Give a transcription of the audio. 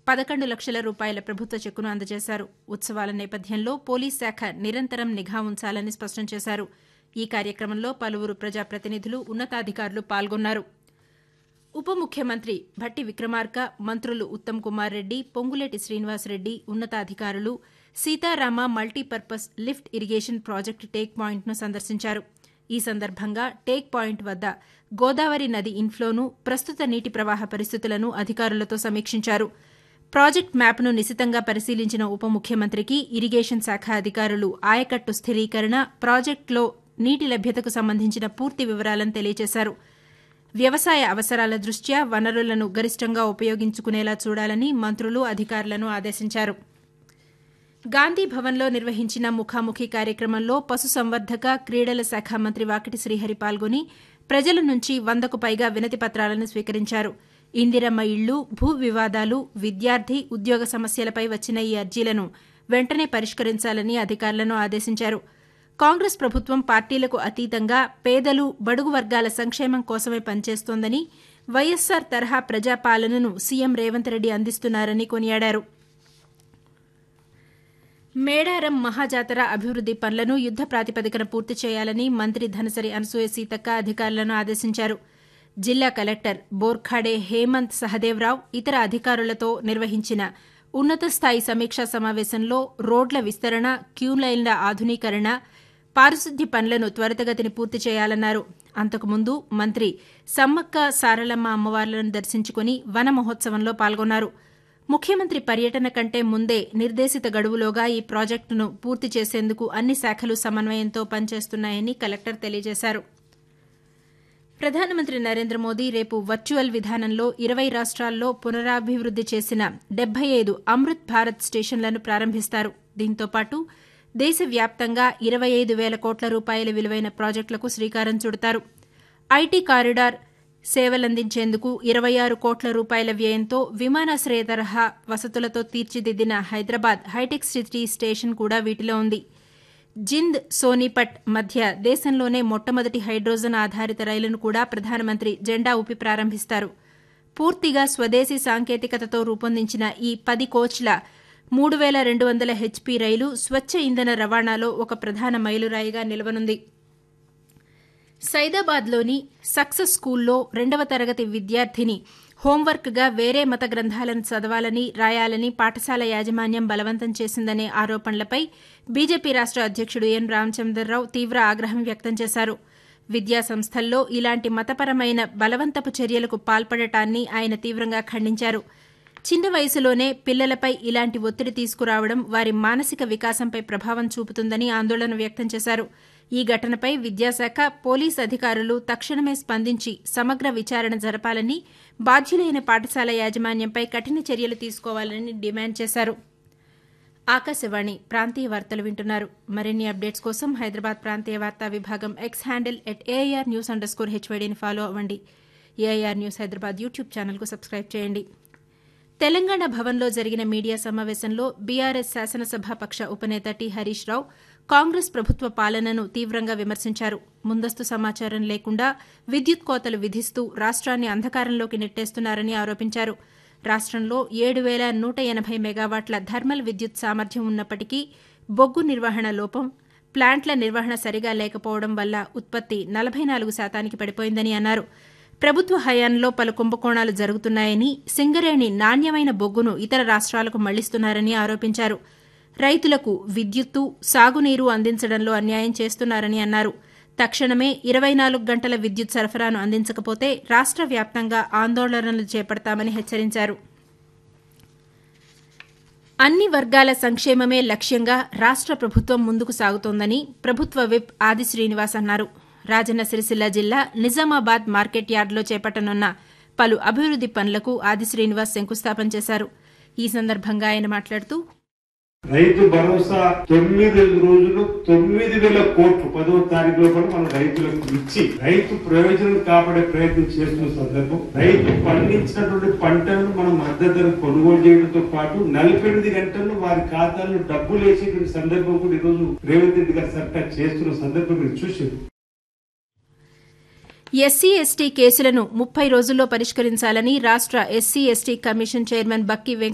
పదకొండు లక్షల రూపాయల ప్రభుత్వ చెక్కును అందజేశారు ఉత్సవాల నేపథ్యంలో పోలీస్ శాఖ నిరంతరం నిఘా ఉంచాలని స్పష్టం చేశారు ఈ కార్యక్రమంలో పలువురు ప్రజాప్రతినిధులు ఉన్నతాధికారులు పాల్గొన్నారు ఉప ముఖ్యమంత్రి భట్టి విక్రమార్క మంత్రులు ఉత్తమ్ కుమార్ రెడ్డి పొంగులేటి శ్రీనివాసరెడ్డి ఉన్నతాధికారులు Sitarama multipurpose lift irrigation project take పాయింట్ను సందర్శించారు ఈ సందర్భంగా టేక్ పాయింట్ వద్ద గోదావరి నది ఇన్ఫ్లోను ప్రస్తుత నీటి ప్రవాహ పరిస్థితులను అధికారులతో సమీక్షించారు ప్రాజెక్ట్ మ్యాప్ను నిశితంగా పరిశీలించిన ఉప ముఖ్యమంత్రికి ఇరిగేషన్ శాఖ అధికారులు ఆయకట్టు స్థిరీకరణ ప్రాజెక్టులో నీటి లభ్యతకు సంబంధించిన పూర్తి వివరాలను తెలియజేశారు వ్యవసాయ అవసరాల దృష్ట్యా వనరులను గరిష్టంగా ఉపయోగించుకునేలా చూడాలని మంత్రులు అధికారులను ఆదేశించారు గాంధీ భవన్లో నిర్వహించిన ముఖాముఖి కార్యక్రమంలో పశుసంవర్ధక క్రీడల శాఖ మంత్రి వాకిటి శ్రీహరి పాల్గొని ప్రజల నుంచి వందకు పైగా వినతి పత్రాలను స్వీకరించారు ఇందిరమ్మ ఇళ్లు భూ వివాదాలు విద్యార్థి ఉద్యోగ సమస్యలపై వచ్చిన ఈ అర్జీలను వెంటనే పరిష్కరించాలని అధికారులను ఆదేశించారు కాంగ్రెస్ ప్రభుత్వం పార్టీలకు అతీతంగా పేదలు బడుగు వర్గాల సంక్షేమం కోసమే పనిచేస్తోందని వైఎస్సార్ తరహా ప్రజాపాలనను సీఎం రేవంత్ రెడ్డి అందిస్తున్నారని కొనియాడారు మేడారం మహాజాతర అభివృద్ది పనులను యుద్ద ప్రాతిపదికన పూర్తి చేయాలని మంత్రి ధనసరి అనసూయ సీతక్క అధికారులను ఆదేశించారు జిల్లా కలెక్టర్ బోర్ఖాడే హేమంత్ సహదేవరావు ఇతర అధికారులతో నిర్వహించిన ఉన్నత స్థాయి సమీక్షా సమావేశంలో రోడ్ల విస్తరణ క్యూలైన్ల ఆధునీకరణ పారిశుద్ధ్య పనులను త్వరితగతిని పూర్తి చేయాలన్నారు అంతకుముందు మంత్రి సమ్మక్క సారలమ్మ అమ్మవార్లను దర్శించుకుని వన మహోత్సవంలో పాల్గొన్నారు ముఖ్యమంత్రి పర్యటన కంటే ముందే నిర్దేశిత గడువులోగా ఈ ప్రాజెక్టును పూర్తి చేసేందుకు అన్ని శాఖలు సమన్వయంతో పనిచేస్తున్నాయని కలెక్టర్ తెలియజేశారు ప్రధానమంత్రి నరేంద్ర మోదీ రేపు వర్చువల్ విధానంలో ఇరవై రాష్ట్రాల్లో పునరాభివృద్ది చేసిన డెబ్బై ఐదు అమృత్ భారత్ స్టేషన్లను ప్రారంభిస్తారు దీంతో పాటు దేశవ్యాప్తంగా ఇరవై ఐదు వేల కోట్ల రూపాయల విలువైన ప్రాజెక్టులకు శ్రీకారం చుడతారు ఐటీ కారిడార్ సేవలందించేందుకు ఇరవై ఆరు కోట్ల రూపాయల వ్యయంతో విమానాశ్రయ తరహా వసతులతో తీర్చిదిద్దిన హైదరాబాద్ హైటెక్ సిటీ స్టేషన్ కూడా వీటిలో ఉంది జింద్ సోనీపట్ మధ్య దేశంలోనే మొట్టమొదటి హైడ్రోజన్ ఆధారిత రైలును కూడా ప్రధానమంత్రి జెండా ఊపి ప్రారంభిస్తారు పూర్తిగా స్వదేశీ సాంకేతికతతో రూపొందించిన ఈ పది కోచ్ల మూడు వేల రెండు వందల హెచ్పీ రైలు స్వచ్ఛ ఇంధన రవాణాలో ఒక ప్రధాన మైలురాయిగా నిలవనుంది సైదాబాద్లోని సక్సెస్ స్కూల్లో రెండవ తరగతి విద్యార్థిని హోంవర్క్గా వేరే మత గ్రంథాలను చదవాలని రాయాలని పాఠశాల యాజమాన్యం బలవంతం చేసిందనే ఆరోపణలపై బీజేపీ రాష్ట అధ్యక్షుడు ఎన్ రామచంద్రరావు తీవ్ర ఆగ్రహం వ్యక్తం చేశారు విద్యా సంస్థల్లో ఇలాంటి మతపరమైన బలవంతపు చర్యలకు పాల్పడటాన్ని ఆయన తీవ్రంగా ఖండించారు చిన్న వయసులోనే పిల్లలపై ఇలాంటి ఒత్తిడి తీసుకురావడం వారి మానసిక వికాసంపై ప్రభావం చూపుతుందని ఆందోళన వ్యక్తం చేశారు ఈ ఘటనపై విద్యాశాఖ పోలీస్ అధికారులు తక్షణమే స్పందించి సమగ్ర విచారణ జరపాలని బాధ్యులైన పాఠశాల యాజమాన్యంపై కఠిన చర్యలు తీసుకోవాలని డిమాండ్ చేశారు ఆకాశవాణి ప్రాంతీయ వార్తలు వింటున్నారు మరిన్ని అప్డేట్స్ కోసం హైదరాబాద్ ప్రాంతీయ వార్తా విభాగం X handle at AIR news underscore స్కోర్ హెచ్వైడీని ఫాలో అవ్వండి ఏఐఆర్ న్యూస్ హైదరాబాద్ యూట్యూబ్ ఛానల్కు సబ్స్క్రైబ్ చేయండి తెలంగాణ భవన్లో జరిగిన మీడియా సమావేశంలో బీఆర్ఎస్ శాసనసభాపక్ష ఉపనేత టి హరీష్ రావు కాంగ్రెస్ ప్రభుత్వ పాలనను తీవ్రంగా విమర్శించారు ముందస్తు సమాచారం లేకుండా విద్యుత్ కోతలు విధిస్తూ రాష్ట్రాన్ని అంధకారంలోకి నెట్టేస్తున్నారని ఆరోపించారు రాష్ట్రంలో ఏడు వేల నూట ఎనభై మెగావాట్ల థర్మల్ విద్యుత్ సామర్థ్యం ఉన్నప్పటికీ బొగ్గు నిర్వహణ లోపం ప్లాంట్ల నిర్వహణ సరిగా లేకపోవడం వల్ల ఉత్పత్తి నలభై నాలుగు శాతానికి పడిపోయిందని అన్నారు ప్రభుత్వ హయాంలో పలు కుంభకోణాలు జరుగుతున్నాయని సింగరేణి నాణ్యమైన బొగ్గును ఇతర రాష్ట్రాలకు మళ్లిస్తున్నారని ఆరోపించారు రైతులకు విద్యుత్తు సాగునీరు అందించడంలో అన్యాయం చేస్తున్నారని అన్నారు తక్షణమే ఇరవై నాలుగు గంటల విద్యుత్ సరఫరాను అందించకపోతే రాష్ట్ర వ్యాప్తంగా ఆందోళనలు చేపడతామని హెచ్చరించారు అన్ని వర్గాల సంక్షేమమే లక్ష్యంగా రాష్ట్ర ప్రభుత్వం ముందుకు సాగుతోందని ప్రభుత్వ విప్ ఆది శ్రీనివాస్ అన్నారు రాజన్న సిరిసిల్ల జిల్లా నిజామాబాద్ మార్కెట్ యార్డులో చేపట్టనున్న పలు అభివృద్ది పనులకు ఆది శ్రీనివాస్ శంకుస్థాపన చేశారు ఈ సందర్భంగా ఆయన మాట్లాడుతూ రైతు భరోసా తొమ్మిది రోజులు తొమ్మిది వేల కోట్లు పదో తారీఖు లోపల మనం రైతులకు ఇచ్చి రైతు ప్రయోజనం కాపాడే ప్రయత్నం చేస్తున్న సందర్భం రైతు పండించినటువంటి పంటను మనం మద్దతు ధర కొనుగోలు చేయడంతో పాటు నలభై ఎనిమిది గంటల్లో వారి ఖాతాల్లో డబ్బులు వేసేటువంటి సందర్భం కూడా ఈరోజు రేవంత్ రెడ్డి గారి సర్కార్ చేస్తున్న సందర్భం మీరు చూసారు ఎస్సీ ఎస్టీ కేసులను ముప్పై రోజుల్లో పరిష్కరించాలని రాష్ట్ర ఎస్సీ ఎస్టీ కమిషన్ చైర్మన్ బక్కి